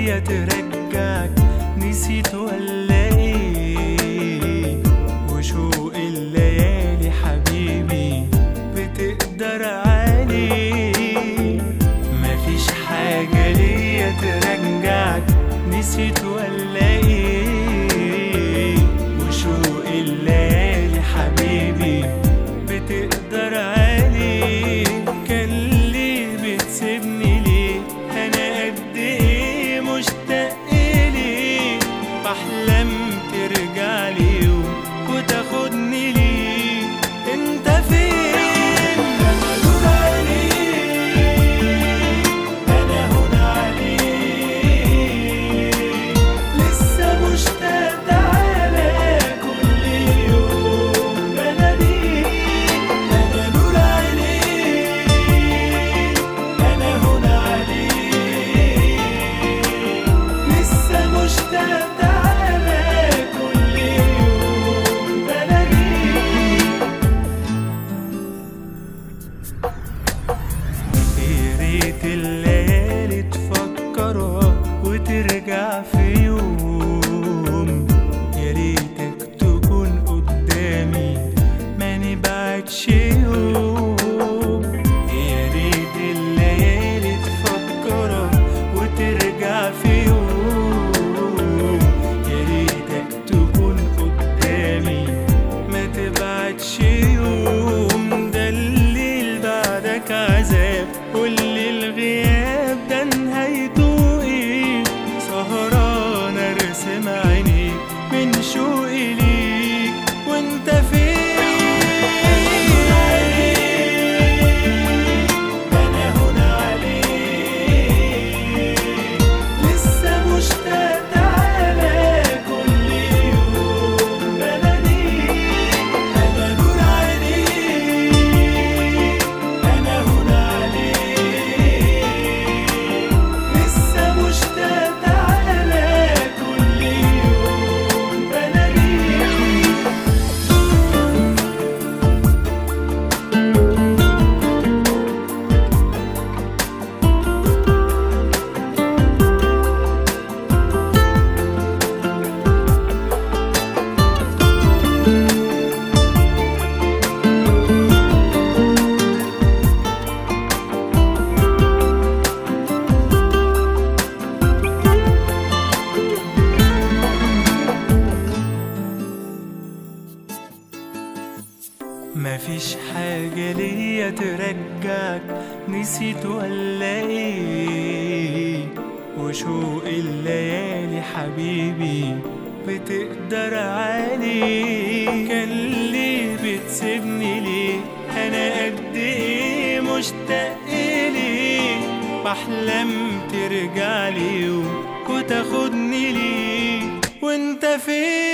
ليا ترجعك نسيت ولا ايه وشوق الليالي حبيبي بتقدر عليه مفيش حاجة ليا ترجعك نسيت ولا ايه وشوق الليالي حبيبي بتقدر عليه كان ليه بتسيبني ليه انا قد ايه مشتاق ليه بحلم ترجع لي يوم وتاخدني ليه انت فين مغلوب عليك انا هنا عليك لسه مشتاق تعالى كل يوم بناديك انا نور عينيك انا هنا عليك لسه مشتاق تعالى كل يوم بناديك يا ريت الليالي تفكرها وترجع في يوم يا ريتك تكون قدامي ما نبعدش يوم يا ريت الليالي تفكرها وترجع في يوم يا ريتك تكون قدامي ما تبعدش يوم ده الليل بعدك عذاب واللي الغياب ده نهايته ايه سهران ارسم عينيك من شوقي ليك وانت فين انا هنا عليك لسه مشتاق تعالى كل يوم بناديك انا نور عينيك انا هنا عليك لسه مشتاق تعالى كل يوم بناديك مفيش حاجة ليا ترجعك نسيت ولا ايه وشوق الليالي حبيبي بتقدر عليه كان ليه بتسيبني ليه انا قد ايه مشتاق ليه بحلم ترجع لي يوم وتاخدني ليه وانت فين